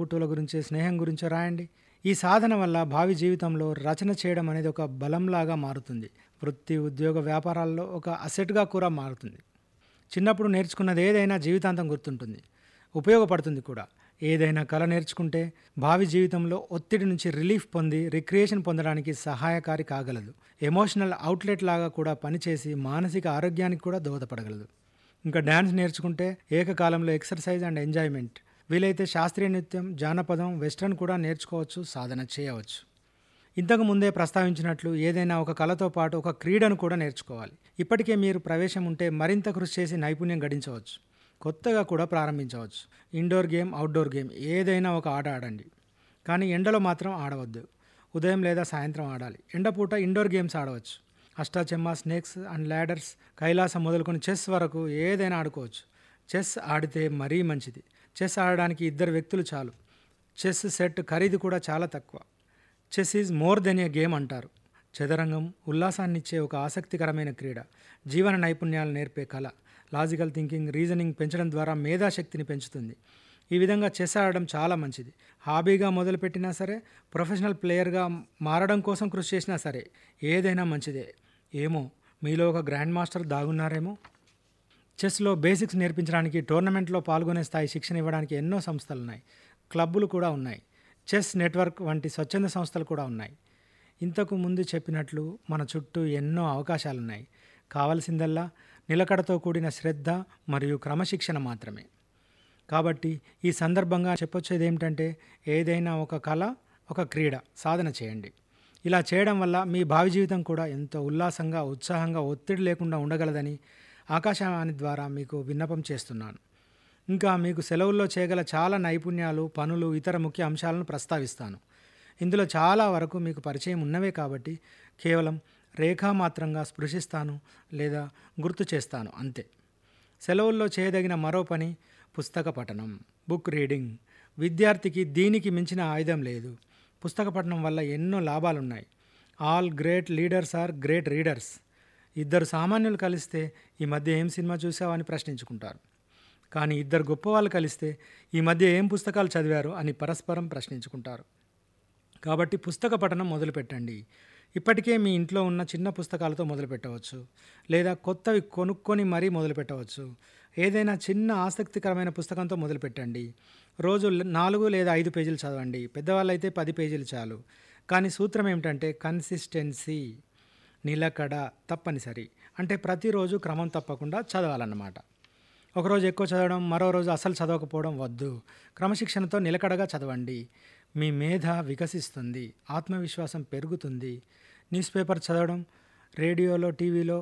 తోబుట్టువుల గురించి స్నేహం గురించో రాయండి ఈ సాధన వల్ల భావి జీవితంలో రచన చేయడం అనేది ఒక బలంలాగా మారుతుంది వృత్తి ఉద్యోగ వ్యాపారాల్లో ఒక అసెట్గా కూడా మారుతుంది చిన్నప్పుడు నేర్చుకున్నది ఏదైనా జీవితాంతం గుర్తుంటుంది ఉపయోగపడుతుంది కూడా ఏదైనా కళ నేర్చుకుంటే భావి జీవితంలో ఒత్తిడి నుంచి రిలీఫ్ పొంది రిక్రియేషన్ పొందడానికి సహాయకారి కాగలదు ఎమోషనల్ అవుట్లెట్ లాగా కూడా పనిచేసి మానసిక ఆరోగ్యానికి కూడా దోహదపడగలదు ఇంకా డ్యాన్స్ నేర్చుకుంటే ఏకకాలంలో ఎక్సర్సైజ్ అండ్ ఎంజాయ్మెంట్ వీలైతే శాస్త్రీయ నృత్యం జానపదం వెస్ట్రన్ కూడా నేర్చుకోవచ్చు సాధన చేయవచ్చు ఇంతకు ముందే ప్రస్తావించినట్లు ఏదైనా ఒక కళతో పాటు ఒక క్రీడను కూడా నేర్చుకోవాలి ఇప్పటికే మీరు ప్రవేశం ఉంటే మరింత కృషి చేసి నైపుణ్యం గడించవచ్చు కొత్తగా కూడా ప్రారంభించవచ్చు ఇండోర్ గేమ్ అవుట్డోర్ గేమ్ ఏదైనా ఒక ఆట ఆడండి కానీ ఎండలో మాత్రం ఆడవద్దు ఉదయం లేదా సాయంత్రం ఆడాలి ఎండపూట ఇండోర్ గేమ్స్ ఆడవచ్చు అష్టాచెమ్మ స్నేక్స్ అండ్ ల్యాడర్స్ కైలాసం మొదలుకొని చెస్ వరకు ఏదైనా ఆడుకోవచ్చు చెస్ ఆడితే మరీ మంచిది చెస్ ఆడడానికి ఇద్దరు వ్యక్తులు చాలు చెస్ సెట్ ఖరీదు కూడా చాలా తక్కువ chess is more than a game అంటారు చదరంగం ఉల్లాసాన్నిచ్చే ఒక ఆసక్తికరమైన క్రీడ జీవన నైపుణ్యాలు నేర్పే కళ లాజికల్ థింకింగ్ రీజనింగ్ పెంచడం ద్వారా మేధాశక్తిని పెంచుతుంది ఈ విధంగా చెస్ ఆడడం చాలా మంచిది హాబీగా మొదలుపెట్టినా సరే ప్రొఫెషనల్ ప్లేయర్గా మారడం కోసం కృషి చేసినా సరే ఏదైనా మంచిదే ఏమో మీలో ఒక గ్రాండ్ మాస్టర్ దాగున్నారేమో చెస్లో బేసిక్స్ నేర్పించడానికి టోర్నమెంట్లో పాల్గొనే స్థాయి శిక్షణ ఇవ్వడానికి ఎన్నో సంస్థలు ఉన్నాయి క్లబ్బులు కూడా ఉన్నాయి చెస్ నెట్వర్క్ వంటి స్వచ్ఛంద సంస్థలు కూడా ఉన్నాయి ఇంతకు ముందు చెప్పినట్లు మన చుట్టూ ఎన్నో అవకాశాలున్నాయి కావలసిందల్లా నిలకడతో కూడిన శ్రద్ధ మరియు క్రమశిక్షణ మాత్రమే కాబట్టి ఈ సందర్భంగా చెప్పొచ్చేది ఏమిటంటే ఏదైనా ఒక కళ ఒక క్రీడ సాధన చేయండి ఇలా చేయడం వల్ల మీ భావి జీవితం కూడా ఎంతో ఉల్లాసంగా ఉత్సాహంగా ఒత్తిడి లేకుండా ఉండగలదని ఆకాశవాణి ద్వారా మీకు విన్నపం చేస్తున్నాను ఇంకా మీకు సెలవుల్లో చేయగల చాలా నైపుణ్యాలు పనులు ఇతర ముఖ్య అంశాలను ప్రస్తావిస్తాను ఇందులో చాలా వరకు మీకు పరిచయం ఉన్నవే కాబట్టి కేవలం రేఖామాత్రంగా స్పృశిస్తాను లేదా గుర్తు చేస్తాను అంతే సెలవుల్లో చేయదగిన మరో పని పుస్తక పఠనం బుక్ రీడింగ్ విద్యార్థికి దీనికి మించిన ఆయుధం లేదు పుస్తక పఠనం వల్ల ఎన్నో లాభాలున్నాయి all great leaders are great readers ఇద్దరు సామాన్యులు కలిస్తే ఈ మధ్య ఏం సినిమా చూసావని ప్రశ్నించుకుంటారు కానీ ఇద్దరు గొప్పవాళ్ళు కలిస్తే ఈ మధ్య ఏం పుస్తకాలు చదివారు అని పరస్పరం ప్రశ్నించుకుంటారు కాబట్టి పుస్తక పఠనం మొదలుపెట్టండి ఇప్పటికే మీ ఇంట్లో ఉన్న చిన్న పుస్తకాలతో మొదలుపెట్టవచ్చు లేదా కొత్తవి కొనుక్కొని మరీ మొదలుపెట్టవచ్చు ఏదైనా చిన్న ఆసక్తికరమైన పుస్తకంతో మొదలుపెట్టండి రోజు నాలుగు లేదా ఐదు పేజీలు చదవండి పెద్దవాళ్ళు అయితే పది పేజీలు చాలు కానీ సూత్రం ఏమిటంటే కన్సిస్టెన్సీ నిలకడ తప్పనిసరి అంటే ప్రతిరోజు క్రమం తప్పకుండా చదవాలన్నమాట ఒకరోజు ఎక్కువ చదవడం మరో రోజు అసలు చదవకపోవడం వద్దు క్రమశిక్షణతో నిలకడగా చదవండి మీ మేధ వికసిస్తుంది ఆత్మవిశ్వాసం పెరుగుతుంది న్యూస్ పేపర్ చదవడం రేడియోలో టీవీలో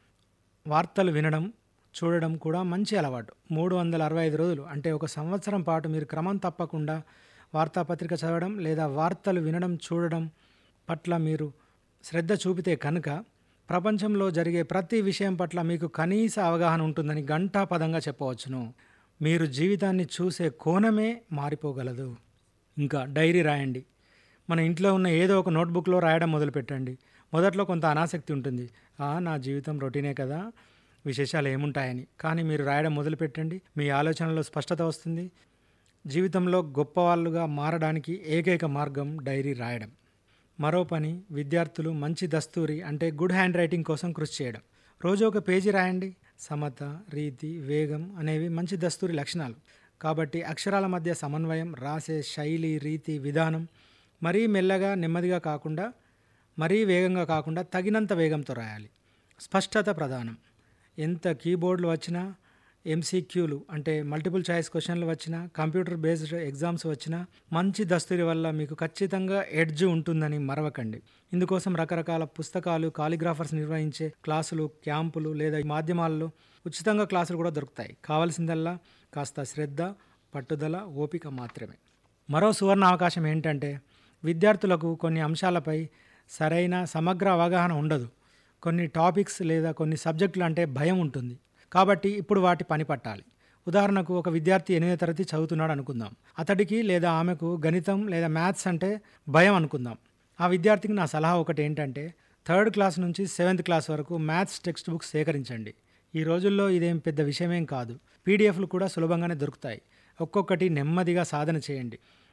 వార్తలు వినడం చూడడం కూడా మంచి అలవాటు మూడు వందల అరవై ఐదు రోజులు అంటే ఒక సంవత్సరం పాటు మీరు క్రమం తప్పకుండా వార్తాపత్రిక చదవడం లేదా వార్తలు వినడం చూడడం పట్ల మీరు శ్రద్ధ చూపితే కనుక ప్రపంచంలో జరిగే ప్రతి విషయం పట్ల మీకు కనీస అవగాహన ఉంటుందని ఘంటాపదంగా చెప్పవచ్చును మీరు జీవితాన్ని చూసే కోణమే మారిపోగలదు ఇంకా డైరీ రాయండి మన ఇంట్లో ఉన్న ఏదో ఒక నోట్బుక్లో రాయడం మొదలుపెట్టండి మొదట్లో కొంత అనాసక్తి ఉంటుంది "ఆ, నా జీవితం రొటీనే కదా విశేషాలు ఏముంటాయని కానీ మీరు రాయడం మొదలుపెట్టండి మీ ఆలోచనలో స్పష్టత వస్తుంది జీవితంలో గొప్పవాళ్ళుగా మారడానికి ఏకైక మార్గం డైరీ రాయడం మరో పని విద్యార్థులు మంచి దస్తూరి అంటే గుడ్ హ్యాండ్ రైటింగ్ కోసం కృషి చేయడం రోజు ఒక పేజీ రాయండి సమత రీతి వేగం అనేవి మంచి దస్తూరి లక్షణాలు కాబట్టి అక్షరాల మధ్య సమన్వయం రాసే శైలి రీతి విధానం మరీ మెల్లగా నెమ్మదిగా కాకుండా మరీ వేగంగా కాకుండా తగినంత వేగంతో రాయాలి స్పష్టత ప్రధానం ఎంత కీబోర్డులు వచ్చినా ఎంసీక్యూలు అంటే మల్టిపుల్ చాయిస్ క్వశ్చన్లు వచ్చినా కంప్యూటర్ బేస్డ్ ఎగ్జామ్స్ వచ్చినా మంచి దస్తూరి వల్ల మీకు ఖచ్చితంగా ఎడ్జ్ ఉంటుందని మరవకండి ఇందుకోసం రకరకాల పుస్తకాలు కాలిగ్రాఫర్స్ నిర్వహించే క్లాసులు క్యాంపులు లేదా మాధ్యమాల్లో ఉచితంగా క్లాసులు కూడా దొరుకుతాయి కావాల్సిందల్లా కాస్త శ్రద్ధ పట్టుదల ఓపిక మాత్రమే మరో సువర్ణ అవకాశం ఏంటంటే విద్యార్థులకు కొన్ని అంశాలపై సరైన సమగ్ర అవగాహన ఉండదు కొన్ని టాపిక్స్ లేదా కొన్ని సబ్జెక్టులు అంటే భయం ఉంటుంది కాబట్టి ఇప్పుడు వాటి పని పట్టాలి ఉదాహరణకు ఒక విద్యార్థి ఎనిమిదో తరగతి చదువుతున్నాడు అనుకుందాం అతడికి లేదా ఆమెకు గణితం లేదా మ్యాథ్స్ అంటే భయం అనుకుందాం ఆ విద్యార్థికి నా సలహా ఒకటి ఏంటంటే థర్డ్ క్లాస్ నుంచి సెవెంత్ క్లాస్ వరకు మ్యాథ్స్ టెక్స్ట్ బుక్స్ సేకరించండి ఈ రోజుల్లో ఇదేం పెద్ద విషయమేం కాదు పీడిఎఫ్లు కూడా సులభంగానే దొరుకుతాయి ఒక్కొక్కటి నెమ్మదిగా సాధన చేయండి